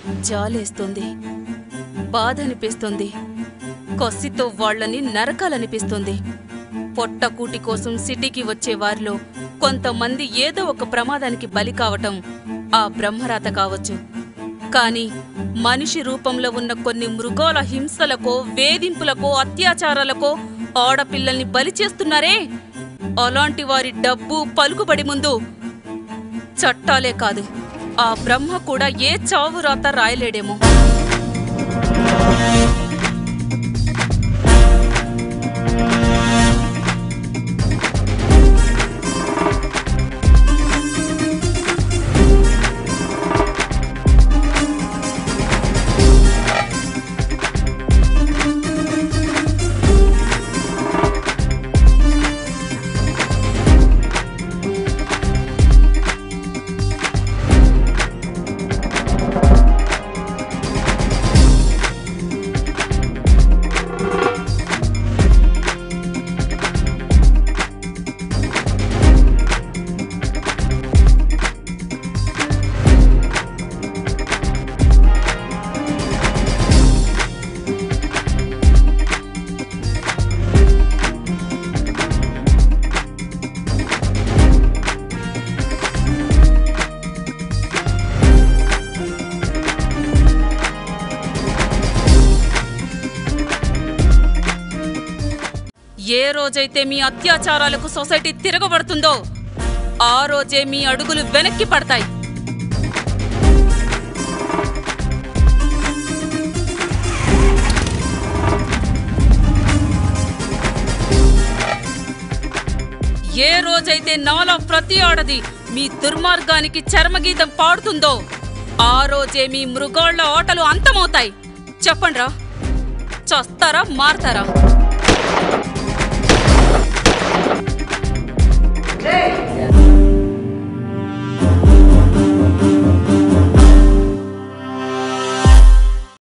జాలేస్తుంది బాధ అనిపిస్తుంది కసితో వాళ్ళని నరకాలనిపిస్తుంది పొట్టకూటి కోసం సిటీకి వచ్చే వారిలో కొంతమంది ఏదో ఒక ప్రమాదానికి బలి కావటం ఆ బ్రహ్మరాత కావచ్చు కానీ మనిషి రూపంలో ఉన్న కొన్ని మృగాల హింసలకో వేధింపులకో అత్యాచారాలకో ఆడపిల్లల్ని బలి చేస్తున్నారే అలాంటి వారి డబ్బు పలుకుబడి ముందు చట్టాలే కాదు ఆ బ్రహ్మ కూడా ఏ చావు రాత రాయలేడేమో ఏ రోజైతే మీ అత్యాచారాలకు సొసైటీ తిరగబడుతుందో ఆ రోజే మీ అడుగులు వెనక్కి పడతాయి ఏ రోజైతే నాలా ప్రతి ఆడది మీ దుర్మార్గానికి చర్మగీతం పాడుతుందో ఆ రోజే మీ మృగాళ్ళ ఆటలు అంతమవుతాయి చెప్పండ్రా చస్తారా మారతారా రేయ్